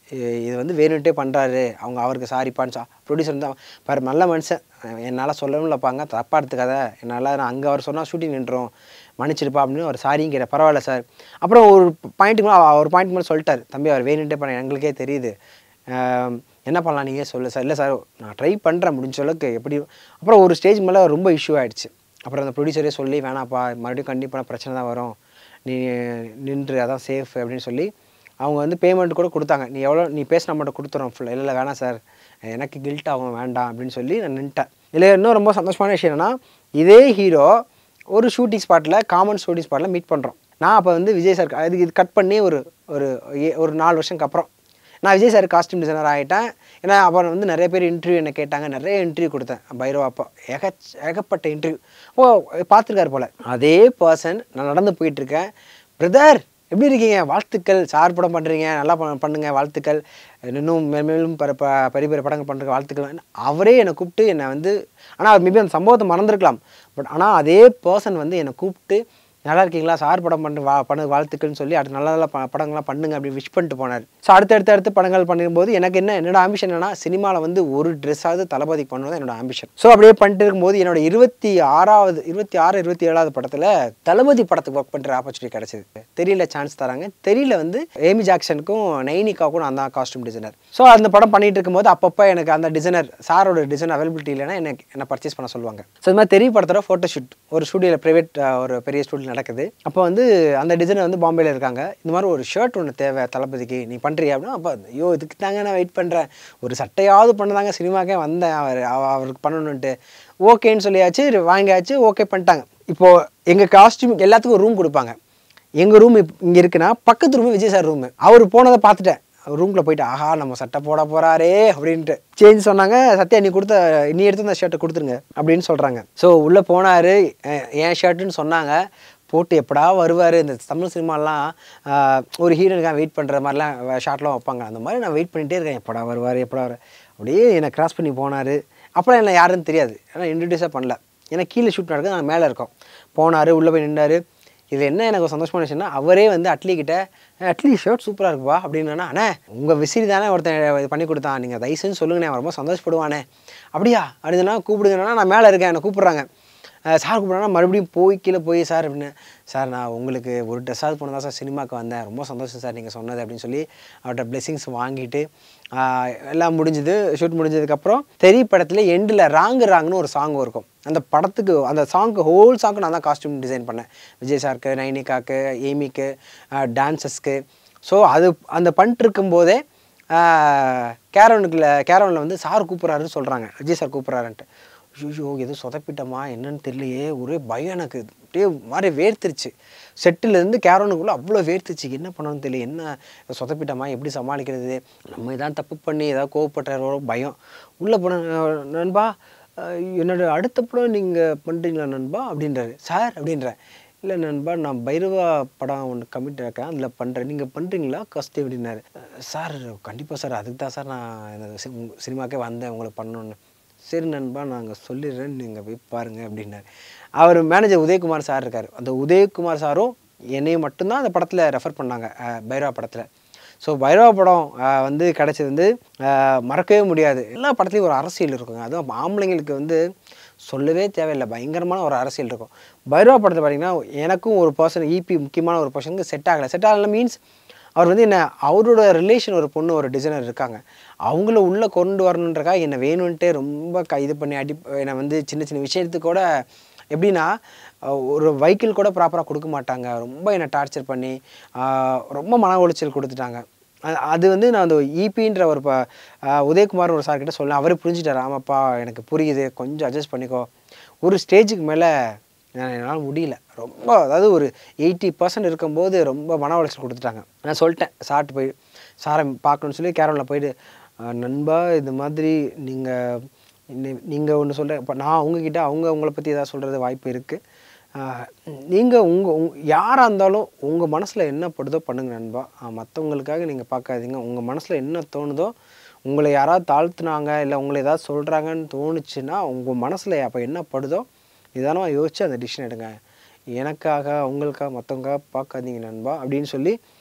இ- இது வந்து வேணுன்ட்டே பண்ணுறாரு அவங்க அவருக்கு சாரிப்பான்னு சா ப்ரொடியூசர் வந்து அவ- பாரு நல்ல மனுஷன் என்னால் சொல்லவும் இல்லைப்பாங்க தப்பாக எடுத்துக்காத என்னால் நான் அங்கே அவர் சொன்னால் ஷூட்டிங் நின்றோம் மன்னிச்சிருப்பா அப்படின்னு அவர் சாரியும் கேட்ட பரவாயில்ல சார் அப்புறம் ஒரு பாயிண்ட்டுக்கு மேலே ஒரு பாயிண்ட் மேலே சொல்லிட்டார் தம்பி அவர் வேணுன்ட்டே பண்ண எங்களுக்கே தெரியுது ஆம், என்ன பண்ணலாம் நீங்களே சொல்லு சார் இல்லை சார் நான் ட்ரை பண்ணுறேன் முடிஞ்ச அளவுக்கு எப்படி அப்புறம் ஒரு ஸ்டேஜ் மேலே ரொம்ப இஷ்யூ ஆயிடுச்சு அப்புறம் அந்த ப்ரொடியூசரே சொல்லி வேணாப்பா மறுபடியும் கண்டிப்பாக பிரச்சனை தான் வரும் நீ நின்று அதான் சேஃப் அப்படின்னு சொல்லி அவங்க வந்து பேமெண்ட் கூட கொடுத்தாங்க நீ எவ்வளோ நீ பேசினா மட்டும் கொடுத்துறோம் ஃபுல்லாக இல்லை இல்லை வேணாம் சார் எனக்கு கில்ட் ஆகும் வேண்டாம் அப்படின்னு சொல்லி நான் நின்ட்டேன் இல்லை இன்னும் ரொம்ப சந்தோஷமான விஷயம் என்னன்னா இதே ஹீரோ ஒரு ஷூட்டிங் ஸ்பாட்டில் காமன் ஷூட்டிங் ஸ்பாட்டில் மீட் பண்ணுறோம் நான் அப்போ வந்து விஜய் சார் அதுக்கு இது கட் பண்ணி ஒரு ஒரு ஏ- ஒரு நாலு வருஷம்க்கு அப்புறம் நான் விஜய் சார் காஸ்டியூம் டிசைனர் ஆகிட்டேன் ஏன்னா அப்புறம் வந்து நிறைய பேர் இன்டர்வியூ என்ன கேட்டாங்க நிறைய இன்டர்வியூ கொடுத்தேன் பைரவா அப்போ ஏக ஏகப்பட்ட இன்டர்வியூ ஓ பார்த்துருக்காரு போல் அதே பர்சன் நான் நடந்து போயிட்டுருக்கேன் பிரதர் எப்படி இருக்கீங்க வாழ்த்துக்கள் சார் படம் பண்ணுறீங்க நல்லா ப- பண்ணுங்க வாழ்த்துக்கள் இன்னும் மே- மேலும் பர ப பெரிய பெரிய படங்கள் பண்ணுற வாழ்த்துக்கள் அவரே என்னை கூப்பிட்டு என்னை வந்து ஆனால் மேபி அந்த சம்பவத்தை மறந்துருக்கலாம் பட் ஆனால் அதே பர்சன் வந்து என்னை கூப்பிட்டு நல்லா இருக்கீங்களா சார் படம் பண்ணு வா பண்ண வாழ்த்துக்கள்னு சொல்லி அடுத்து நல்ல நல்ல ப படங்கள்லாம் பண்ணுங்க அப்படி விஷ் பண்ணிட்டு போனார் ஸோ அடுத்து அடுத்து அடுத்து படங்கள் பண்ணும்போது எனக்கு என்ன என்னோட ஆம்பிஷன் என்னன்னா சினிமாவில் வந்து ஒரு ட்ரெஸ்ஸாவது தளபதிக்கு பண்ணணும் என்னோட ஆம்பிஷன் ஸோ அப்படியே பண்ணிட்டு இருக்கும்போது என்னோட இருபத்தி ஆறாவது இருபத்தி ஆறு இருபத்தி ஏழாவது படத்தில் தளபதி படத்துக்கு ஒர்க் பண்ணுற ஆப்பர்ச்சுனிட்டி கிடச்சிது தெரியல சான்ஸ் தராங்க தெரியல வந்து ஏமி ஜாக்சனுக்கும் நைனிகாவுக்கும் நான் தான் காஸ்டியூம் டிசைனர் ஸோ அந்த படம் பண்ணிட்டு இருக்கும்போது அப்பப்போ எனக்கு அந்த டிசைனர் சாரோட டிசைன் அவைலபிலிட்டி இல்லைன்னா எனக்கு என்ன பர்ச்சேஸ் பண்ண சொல்லுவாங்க ஸோ இது மாதிரி தெரிய படத்தோட ஃபோட்டோ ஷூட் ஒரு ஸ்டூடியோவில் ப்ரைவேட் ஒரு பெரிய ஸ்டூடியோ நடக்குது அப்போ வந்து அந்த டிசைனர் வந்து பாம்பேல இருக்காங்க இந்த மாதிரி ஒரு ஷர்ட் ஒன்று தேவை தளபதிக்கு நீ பண்ணுறியா அப்படின்னா அப்போ ஐயோ இதுக்கு தாங்க நான் வெயிட் பண்ணுறேன் ஒரு சட்டையாவது பண்ணதாங்க சினிமாக்கே வந்தேன் அவர் அவ- அவருக்கு பண்ணணுன்ட்டு ஓகேன்னு சொல்லியாச்சு வாங்கியாச்சு ஓகே பண்ணிட்டாங்க இப்போது எங்கள் காஸ்டியூம் எல்லாத்துக்கும் ரூம் கொடுப்பாங்க எங்கள் ரூம் இங்கே இருக்குன்னா பக்கத்து ரூம் விஜய் சார் ரூம் அவர் போனதை பார்த்துட்டேன் ரூம்குள்ளே போயிட்டு ஆஹா நம்ம சட்டை போட போறாரே அப்படின்ட்டு சேஞ்ச் சொன்னாங்க சத்யா நீ கொடுத்த நீ எடுத்து அந்த ஷர்ட்டை கொடுத்துருங்க அப்படின்னு சொல்கிறாங்க ஸோ உள்ளே போனார் என் ஷர்ட்டுன்னு சொன்னாங்க போட்டு எப்படா வருவார் இந்த தமிழ் சினிமாலாம் ஆஹ், ஒரு ஹீரோனுக்காக வெயிட் பண்ணுற மாதிரிலாம் ஷார்ட்லாம் வைப்பாங்க அந்த மாதிரி நான் வெயிட் பண்ணிகிட்டே இருக்கேன் எப்படா வருவார் எப்படா வர அப்படியே என்னை கிராஸ் பண்ணி போனார் அப்புறம் என்ன யாருன்னு தெரியாது ஏன்னா இன்ட்ரடியூஸாக பண்ணல ஏன்னா கீழே ஷூட் நடக்குது நான் மேலே இருக்கோம் போனார் உள்ளே போய் நின்றாரு இது என்ன எனக்கு ஒரு சந்தோஷமான விஷயம்னா அவரே வந்து அட்லி கிட்ட அட்லி ஷர்ட் சூப்பராக இருக்குப்பா அப்படின்னா அண்ணே உங்கள் விசிறி தானே ஒருத்தன் இது பண்ணி கொடுத்தான் நீங்கள் தயவுசெய்து சொல்லுங்கண்ணே அவன் ரொம்ப சந்தோஷப்படுவானே அப்படியா அப்படின்னா கூப்பிடுங்கன்னா நான் மேலே இருக்கேன் என்னை கூப்பிட்றாங்க சார் கூப்பிட்றாங்கன்னா மறுபடியும் போய் கீழே போய் சார் அப்படின்னு சார் நான் உங்களுக்கு ஒரு ட்ரெஸ்ஸாவது போனதா தான் சார் சினிமாவுக்கு வந்தேன் ரொம்ப சந்தோஷம் சார் நீங்கள் சொன்னது அப்படின்னு சொல்லி அவர்கிட்ட blessings வாங்கிட்டு ஆஹ், எல்லாம் முடிஞ்சுது ஷூட் முடிஞ்சதுக்கப்புறம் தெரிய படத்தில் எண்டில் ராங்கு ராங்னு ஒரு சாங் இருக்கும் அந்த படத்துக்கு அந்த சாங்க்கு ஹோல் சாங்க்கு நான் தான் காஸ்டியூம் டிசைன் பண்ணேன் விஜய் சாருக்கு நைனிகாக்கு ஏமிக்கு டான்சஸ்க்கு ஸோ அது அந்த பண்ணிட்டு இருக்கும்போதே கேரவனுக்குள்ள கேரவனில் வந்து சார் கூப்பிட்றாருன்னு சொல்கிறாங்க விஜய் சார் கூப்பிட்றாருன்ட்டு ஐயோ எதுவும் சொதப்பிட்டோமா என்னன்னு தெரியலையே ஒரே பயம் எனக்கு அப்படியே மாதிரி வேர்த்துருச்சு செட்டிலேருந்து கேரவனுக்குள்ளே அவ்வளோ வேர்த்துச்சு என்ன பண்ணணும்னு தெரியல என்ன சொதப்பிட்டோமா எப்படி சமாளிக்கிறது நம்ம இதான் தப்பு பண்ணி ஏதாவது கோவப்பட்ட பயம் உள்ளே போன நண்பா அஹ் என்னோட அடுத்த படம் நீங்கள் பண்ணுறீங்களா நண்பா அப்படின்றாரு சார் அப்படின்றேன் இல்லை நண்பா நான் பைரவா படம் ஒன்று கமிட் இருக்கேன் அதில் பண்ணுறேன் நீங்கள் பண்ணுறீங்களா கஸ்டி அப்படின்னாரு அஹ் சார் கண்டிப்பாக சார் அதுக்கு தான் சார் நான் இந்த சி- உங்க சினிமாக்கே வந்தேன் உங்களுக்கு பண்ணணுன்னு சரி நண்பா நாங்கள் சொல்லிடுறேன் நீங்கள் போய் பாருங்கள் அப்படின்னாரு அவர் மேனேஜர் உதயகுமார் சார் இருக்கார் அந்த உதயகுமார் சாரும் என்னையும் மட்டும்தான் அந்த படத்தில் ரெஃபர் பண்ணாங்க அஹ் பைரவா படத்தில் ஸோ பைரவா படம் ஆஹ் வந்து கிடச்சது வந்து ஆஹ் மறக்கவே முடியாது எல்லா படத்துலையும் ஒரு அரசியல் இருக்குங்க அதுவும் ஆம்பளைங்களுக்கு வந்து சொல்லவே தேவையில்லை பயங்கரமான ஒரு அரசியல் இருக்கும் பைரவா படத்தை பார்த்தீங்கன்னா எனக்கும் ஒரு பர்சன் ஈபி முக்கியமான ஒரு பர்சனுக்கு செட் ஆகலை செட் ஆகலை மீன்ஸ் அவர் வந்து என்ன அவரோட ரிலேஷன் ஒரு பொண்ணு ஒரு டிசைனர் இருக்காங்க அவங்கள உள்ளே கொண்டு வரணுன்றக்காக என்னை வேணும்ன்ட்டே ரொம்ப க இது பண்ணி அடி என்னை வந்து சின்ன சின்ன விஷயத்துக்கு கூட எப்படின்னா அஹ் ஒரு வைக்கிள் கூட ப்ராப்பராக கொடுக்க மாட்டாங்க ரொம்ப என்னை டார்ச்சர் பண்ணி ஆஹ் ரொம்ப மன உளைச்சல் கொடுத்துட்டாங்க அ- அது வந்து நான் அந்த ஈபின்ற ஒரு ப ஆஹ் உதயகுமார் ஒரு சார் கிட்ட சொல்லேன் அவரே புரிஞ்சுட்டார் ஆமாப்பா எனக்கு புரியுது கொஞ்சம் அட்ஜஸ்ட் பண்ணிக்கோ ஒரு ஸ்டேஜுக்கு மேலே என்னால் முடியல ரொம்ப அதாவது ஒரு எயிட்டி பர்சன்ட் இருக்கும்போது ரொம்ப மன உளைச்சல் கொடுத்துட்டாங்க நான் சொல்லிட்டேன் சார்ட்டு போய் சாரை பார்க்கணும்னு சொல்லி கேரளில் போயிட்டு "அஹ் நண்பா இது மாதிரி நீங்கள் நீங்கள் ஒன்று சொல்கிற இப்போ நான் அவங்கக்கிட்ட அவங்க உங்களை பற்றி ஏதாவது சொல்கிறது வாய்ப்பு இருக்குது நீங்கள் உங்கள் உங் யாராக இருந்தாலும் உங்கள் மனசில் என்ன படுதோ பண்ணுங்க நண்பா மற்றவங்களுக்காக நீங்கள் பார்க்காதீங்க உங்கள் மனசில் என்ன தோணுதோ உங்களை யாராவது தாழ்த்துனாங்க இல்லை உங்களை ஏதாவது சொல்கிறாங்கன்னு தோணுச்சுன்னா உங்கள் மனசில் அப்போ என்ன படுதோ நிதானமாக யோசிச்சு அந்த டிசிஷன் எடுங்க எனக்காக உங்களுக்காக மற்றவங்களுக்காக பார்க்காதீங்க நண்பா அப்படின்னு சொல்லி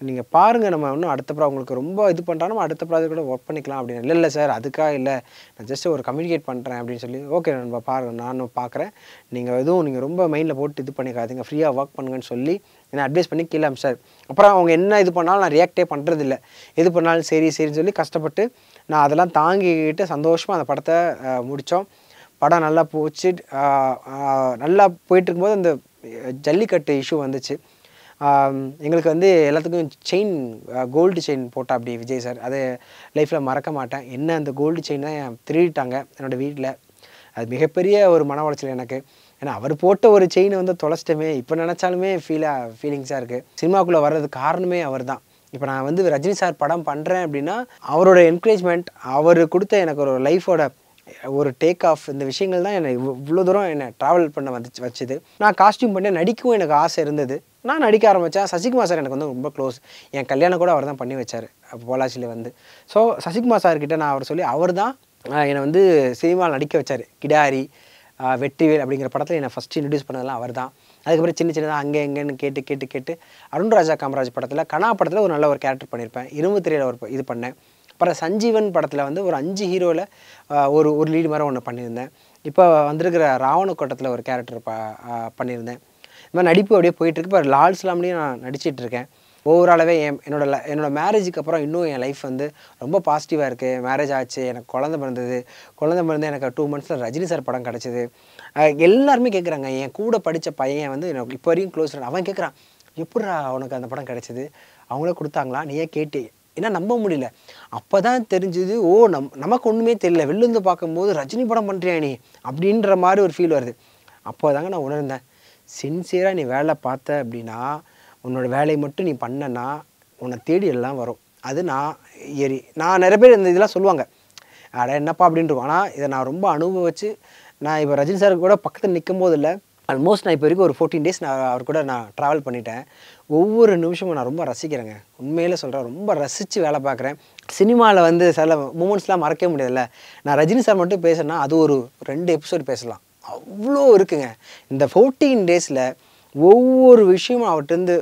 நீங்கள் பாருங்கள் நம்ம இன்னும் அடுத்த ப்ரா உங்களுக்கு ரொம்ப இது பண்ணுறா நம்ம அடுத்த ப்ராஜெக்ட் கூட ஒர்க் பண்ணிக்கலாம் அப்படின்னு இல்லை இல்லை சார் அதுக்காக இல்லை நான் ஜஸ்ட் ஒரு கம்யூனிகேட் பண்ணுறேன் அப்படின்னு சொல்லி ஓகே நம்ம பாருங்க நானும் பார்க்குறேன் நீங்கள் எதுவும் நீங்கள் ரொம்ப மைண்டில் போட்டு இது பண்ணிக்காதீங்க ஃப்ரீயாக ஒர்க் பண்ணுங்கன்னு சொல்லி என்னை அட்வைஸ் பண்ணி கீழே சார் அப்புறம் அவங்க என்ன இது பண்ணாலும் நான் ரியாக்டே பண்ணுறதில்ல எது பண்ணாலும் சரி சரின்னு சொல்லி கஷ்டப்பட்டு நான் அதெல்லாம் தாங்கிக்கிட்டு சந்தோஷமாக அந்த படத்தை முடித்தோம் படம் நல்லா போச்சு ஆஹ் ஆஹ் நல்லா போயிட்டு இருக்கும்போது அந்த ஜல்லிக்கட்டு இஷ்யூ வந்துச்சு ஆம், எங்களுக்கு வந்து எல்லாத்துக்கும் செயின் கோல்டு செயின் போட்டா அப்படி விஜய் சார் அது லைஃப்பில் மறக்க மாட்டேன் என்ன அந்த கோல்டு செயின் தான் திருடிட்டாங்க என்னோடய வீட்டில் அது மிகப்பெரிய ஒரு மன உளைச்சல் எனக்கு ஏன்னா அவர் போட்ட ஒரு செயின் வந்து தொலைச்சிட்டமே இப்போ நினச்சாலுமே ஃபீலாக ஃபீலிங்ஸாக இருக்குது சினிமாக்குள்ளே வர்றதுக்கு காரணமே அவர் தான் இப்போ நான் வந்து ரஜினி சார் படம் பண்ணுறேன் அப்படின்னா அவரோட என்கரேஜ்மெண்ட் அவர் கொடுத்த எனக்கு ஒரு லைஃபோட ஒரு டேக் ஆஃப் இந்த விஷயங்கள் தான் என்னை இவ்வளோ தூரம் என்னை ட்ராவல் பண்ண வந்துச்சு வச்சுது நான் காஸ்டியூம் பண்ணி நடிக்கவும் எனக்கு ஆசை இருந்தது நான் நடிக்க ஆரம்பித்தேன் சசிகுமார் சார் எனக்கு வந்து ரொம்ப க்ளோஸ் என் கல்யாணம் கூட அவர் தான் பண்ணி வச்சார் பொள்ளாச்சியில் வந்து ஸோ சசிகுமார் சார்கிட்ட நான் அவர் சொல்லி அவர் தான் என்னை வந்து சினிமாவில் நடிக்க வச்சார் கிடாரி ஆஹ் வெற்றிவேல் அப்படிங்கிற படத்தில் என்னை ஃபஸ்ட்டு இன்ட்ரடியூஸ் பண்ணதெல்லாம் அவர் தான் அதுக்கப்புறம் சின்ன சின்னதாக அங்கே எங்கேன்னு கேட்டு கேட்டு கேட்டு அருண்ராஜா காமராஜ் படத்தில் கனா படத்தில் ஒரு நல்ல ஒரு கேரக்டர் பண்ணியிருப்பேன் இரும்பு திரையில் ஒரு ப- இது பண்ணேன் அப்புறம் சஞ்சீவன் படத்தில் வந்து ஒரு அஞ்சு ஹீரோவில் ஒரு ஒரு லீடு மாதிரி ஒன்று பண்ணியிருந்தேன் இப்போ வந்திருக்கிற ராவணக்கோட்டத்தில் ஒரு கேரக்டர் ப ஆஹ் பண்ணியிருந்தேன் இந்த மாதிரி நடிப்பு அப்படியே போயிட்டுருக்கு இப்போ லால் ஸ்லாம்லேயும் நான் நடிச்சிட்டு இருக்கேன் ஓவராலாகவே என் என்னோட li- என்னோட மேரேஜுக்கு அப்புறம் இன்னும் என் லைஃப் வந்து ரொம்ப பாசிட்டிவாக இருக்குது மேரேஜ் ஆச்சு எனக்கு குழந்தை பிறந்தது குழந்தை பிறந்து எனக்கு டூ மந்த்ஸில் ரஜினி சார் படம் கிடச்சிது எல்லாருமே கேட்குறாங்க என் கூட படித்த பையன் வந்து எனக்கு இப்போ வரைக்கும் க்ளோஸ் அவன் கேட்குறான் எப்படிடா உனக்கு அந்த படம் கிடச்சிது அவங்களே கொடுத்தாங்களா நீயே கேட்டு ஏன்னா நம்ப முடியல அப்போ தான் தெரிஞ்சுது ஓ நம் நமக்கு ஒன்றுமே தெரியல வெளிலேருந்து பார்க்கும்போது ரஜினி படம் பண்ணுறியா நீ அப்படின்ற மாதிரி ஒரு ஃபீல் வருது அப்போ தாங்க நான் உணர்ந்தேன் சின்சியராக நீ வேலை பார்த்த அப்படின்னா உன்னோட வேலையை மட்டும் நீ பண்ணனா உன்னை தேடி எல்லாம் வரும் அது நான் எரி நான் நிறைய பேர் இந்த இதெல்லாம் சொல்லுவாங்க அட என்னப்பா அப்படின்னு இருக்கும் ஆனால் இதை நான் ரொம்ப அனுபவிச்சு நான் இப்போ ரஜினி சார் கூட பக்கத்தில் நிற்கும் போது இல்லை ஆல்மோஸ்ட் நான் இப்போ வரைக்கும் ஒரு ஃபோர்டீன் டேஸ் நான் அவர் கூட நான் ட்ராவல் பண்ணிட்டேன் ஒவ்வொரு நிமிஷமும் நான் ரொம்ப ரசிக்கிறேங்க உண்மையிலே சொல்கிறேன் ரொம்ப ரசித்து வேலை பார்க்குறேன் சினிமாவில் வந்து சில மூமெண்ட்ஸ்லாம் மறக்கவே முடியாதுல்ல நான் ரஜினி சார் மட்டும் பேசுனா அது ஒரு ரெண்டு எபிசோடு பேசலாம் அவ்வளோ இருக்குங்க இந்த ஃபோர்டீன் டேஸில் ஒவ்வொரு விஷயமும் அவர்கிட்டருந்து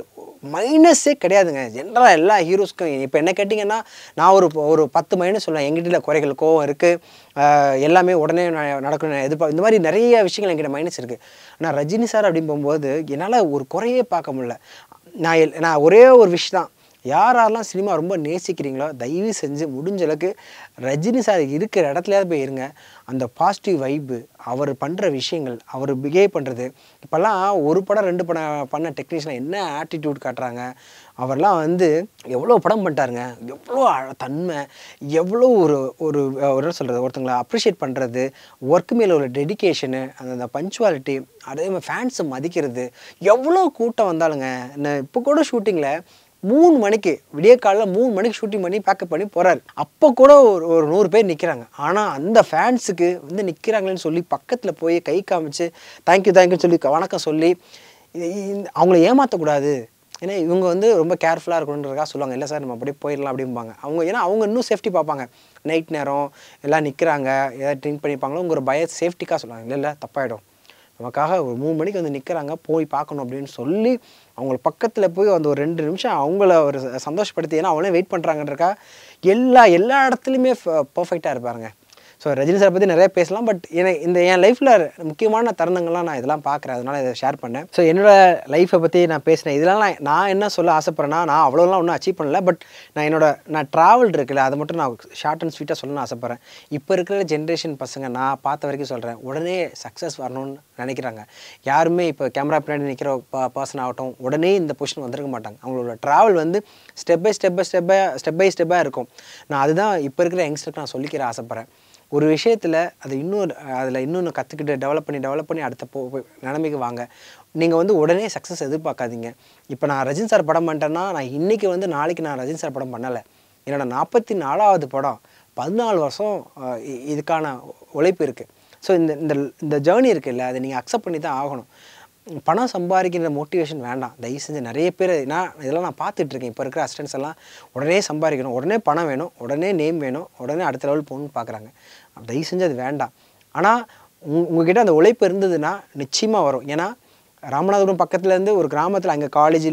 மைனஸே கிடையாதுங்க ஜென்ரலாக எல்லா ஹீரோஸ்க்கும் இப்போ என்ன கேட்டிங்கன்னா நான் ஒரு ஒரு பத்து மைனஸ் சொல்லுவேன் எங்கிட்ட குறைகள் கோவம் இருக்குது எல்லாமே உடனே ந- நடக்கணும் எதிர்பார்க்க இந்த மாதிரி நிறைய விஷயங்கள் என்கிட்ட மைனஸ் இருக்குது ஆனால் ரஜினி சார் அப்படின்னு போகும்போது என்னால் ஒரு குறையே பார்க்க முடியல நான் எல்- நான் ஒரே ஒரு விஷயம் தான் யார் யாரெல்லாம் சினிமா ரொம்ப நேசிக்கிறீங்களோ தயவு செஞ்சு முடிஞ்ச அளவுக்கு ரஜினி சார் இருக்கிற இடத்துலயாவது போய் இருங்க அந்த பாசிட்டிவ் வைப்பு அவர் பண்ணுற விஷயங்கள் அவர் பிஹேவ் பண்ணுறது இப்போல்லாம் ஒரு படம் ரெண்டு படம் பண்ண டெக்னீஷியன் என்ன ஆட்டிடியூட் காட்டுறாங்க அவர்லாம் வந்து எவ்வளோ படம் பண்ணிட்டாருங்க எவ்வளோ அழ- தன்மை எவ்வளோ ஒரு ஒரு ஒரு என்ன சொல்கிறது ஒருத்தங்களை அப்ரிஷியேட் பண்ணுறது ஒர்க் மேலே உள்ள டெடிகேஷனு அந்த அந்த பஞ்சுவாலிட்டி அதே மாதிரி ஃபேன்ஸை மதிக்கிறது எவ்வளோ கூட்டம் வந்தாலுங்க நான் இப்போ கூட ஷூட்டிங்கில் மூணு மணிக்கு விடிய காலைல மூணு மணிக்கு ஷூட்டிங் பண்ணி பேக்கப் பண்ணி போகிறாரு அப்போ கூட ஒரு ஒரு நூறு பேர் நிற்கிறாங்க ஆனால் அந்த ஃபேன்ஸுக்கு வந்து நிற்கிறாங்களேன்னு சொல்லி பக்கத்தில் போய் கை காமிச்சு தேங்க்யூ தேங்க்யூன்னு சொல்லி வணக்கம் சொல்லி இ- இந்த- அவங்கள ஏமாற்றக்கூடாது ஏன்னா இவங்க வந்து ரொம்ப கேர்ஃபுல்லாக இருக்கணுன்றதுக்காக சொல்லுவாங்க இல்லை சார் நம்ம அப்படியே போயிடலாம் அப்படிம்பாங்க அவங்க ஏன்னா அவங்க இன்னும் சேஃப்டி பார்ப்பாங்க நைட் நேரம் எல்லாம் நிற்கிறாங்க ஏதாவது ட்ரிங்க் பண்ணிப்பாங்களோ உங்க ஒரு பய சேஃப்டிக்காக சொல்லுவாங்க இல்லை இல்லை தப்பாயிடும் நமக்காக ஒரு மூணு மணிக்கு வந்து நிற்கிறாங்க போய் பார்க்கணும் அப்படின்னு சொல்லி அவங்கள பக்கத்தில் போய் அந்த ஒரு ரெண்டு நிமிஷம் அவங்கள ஒரு ச- சந்தோஷப்படுத்தி ஏன்னா அவங்களே வெயிட் பண்ணுறாங்கன்றக்கா எல்லா எல்லா இடத்துலையுமே பர்ஃபெக்டாக இருப்பாருங்க ஸோ ரஜினி சார் பற்றி நிறைய பேசலாம் பட் எனக்கு இந்த என் லைஃப்பில் முக்கியமான தருணங்கள்லாம் நான் இதெல்லாம் பார்க்குறேன் அதனால இதை ஷேர் பண்ணேன் ஸோ என்னோட லைஃப்பை பற்றி நான் பேசினேன் இதெல்லாம் நான் நான் என்ன சொல்ல ஆசைப்பட்றேன்னா நான் அவ்வளோலாம் ஒன்றும் அச்சீவ் பண்ணல பட் நான் என்னோட நான் ட்ராவல் இருக்குல்ல அதை மட்டும் நான் ஷார்ட் அண்ட் ஸ்வீட்டாக சொல்லணும்னு ஆசைப்பட்றேன் இப்போ இருக்கிற ஜென்ரேஷன் பசங்க நான் பார்த்த வரைக்கும் சொல்கிறேன் உடனே சக்ஸஸ் வரணும்னு நினைக்கிறாங்க யாருமே இப்போ கேமரா பின்னாடி நிற்கிற பர்சன் ஆகட்டும் உடனே இந்த பொசிஷன் வந்திருக்க மாட்டாங்க அவங்களோட ட்ராவல் வந்து step by step by step by step by ஸ்டெப்பாக இருக்கும் நான் அதுதான் இப்போ இருக்கிற யங்ஸ்டருக்கு நான் சொல்லிக்கிற ஆசைப்பட்றேன் ஒரு விஷயத்தில் அது இன்னும் அதில் இன்னொன்று கற்றுக்கிட்டு டெவலப் பண்ணி டெவலப் பண்ணி அடுத்த போ போய் நிலைமைக்கு வாங்க நீங்கள் வந்து உடனே சக்ஸஸ் எதிர்பார்க்காதீங்க இப்போ நான் ரஜினி சார் படம் பண்ணிட்டேன்னா நான் இன்றைக்கி வந்து நாளைக்கு நான் ரஜினி சார் படம் பண்ணலை என்னோட நாற்பத்தி நாலாவது படம் பதினாலு வருஷம் அஹ், இ- இதுக்கான உழைப்பு இருக்குது ஸோ இந்த இந்த இந்த ஜேர்னி இருக்குல்ல அதை நீங்கள் அக்செப்ட் பண்ணி தான் ஆகணும் பணம் சம்பாதிக்கிற மோட்டிவேஷன் வேண்டாம் தயவு செஞ்சு நிறைய பேர் நான் இதெல்லாம் நான் பார்த்துட்டு இருக்கேன் இப்போ இருக்கிற அசிஸ்டன்ஸ் எல்லாம் உடனே சம்பாதிக்கணும் உடனே பணம் வேணும் உடனே நேம் வேணும் உடனே அடுத்த லெவல் போகணும்னு பார்க்குறாங்க தயவு செஞ்சு அது வேண்டாம் ஆனால் உங் உங்ககிட்ட அந்த உழைப்பு இருந்ததுன்னா நிச்சயமாக வரும் ஏன்னா ராமநாதபுரம் பக்கத்துல இருந்து ஒரு கிராமத்தில் அங்கே காலேஜ் இல்லை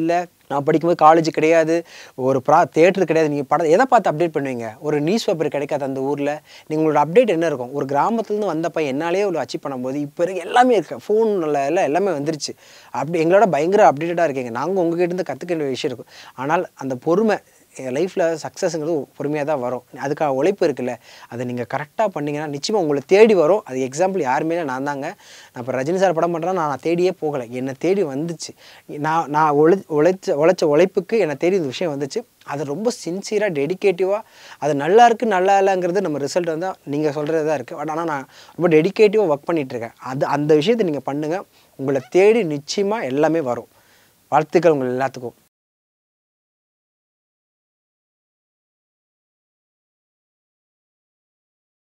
நான் படிக்கும்போது காலேஜ் கிடையாது ஒரு ப்ரா தேட்டர் கிடையாது நீங்கள் படம் எதை பார்த்து அப்டேட் பண்ணுவீங்க ஒரு நியூஸ் பேப்பர் கிடைக்காது அந்த ஊரில் நீங்களோட அப்டேட் என்ன இருக்கும் ஒரு கிராமத்துலேருந்து வந்த பையன் என்னாலே இவ்வளோ அச்சீவ் பண்ணும்போது இப்போ இருக்க எல்லாமே இருக்குது ஃபோனில் எல்லாம் எல்லாமே வந்துருச்சு அப்படி எங்களோட பயங்கர அப்டேட்டடாக இருக்கீங்க நாங்கள் உங்ககிட்ட இருந்து கற்றுக்க வேண்டிய விஷயம் இருக்கும் ஆனால் அந்த பொறுமை என் லைஃப்பில் சக்ஸஸ்ங்கிறது பொறுமையாக தான் வரும் அதுக்காக உழைப்பு இருக்குல்ல அதை நீங்கள் கரெக்டாக பண்ணீங்கன்னா நிச்சயமாக உங்களை தேடி வரும் அது எக்ஸாம்பிள் யாருமே இல்லை நான் தாங்க நான் இப்போ ரஜினி சார் படம் பண்ணுறேன் நான் தேடியே போகலை என்னை தேடி வந்துச்சு நான் நான் உழை உழைச்ச உழைச்ச உழைப்புக்கு என்னை தேடி இந்த விஷயம் வந்துச்சு அதை ரொம்ப சின்சியராக டெடிகேட்டிவாக அது நல்லா இருக்குது நல்லா இல்லைங்கிறது நம்ம ரிசல்ட் வந்து நீங்கள் சொல்கிறது தான் இருக்குது பட் ஆனால் நான் ரொம்ப டெடிகேட்டிவாக ஒர்க் பண்ணிகிட்ருக்கேன் அது அந்த விஷயத்தை நீங்கள் பண்ணுங்கள் உங்களை தேடி நிச்சயமாக எல்லாமே வரும் வாழ்த்துக்கள் உங்கள் எல்லாத்துக்கும்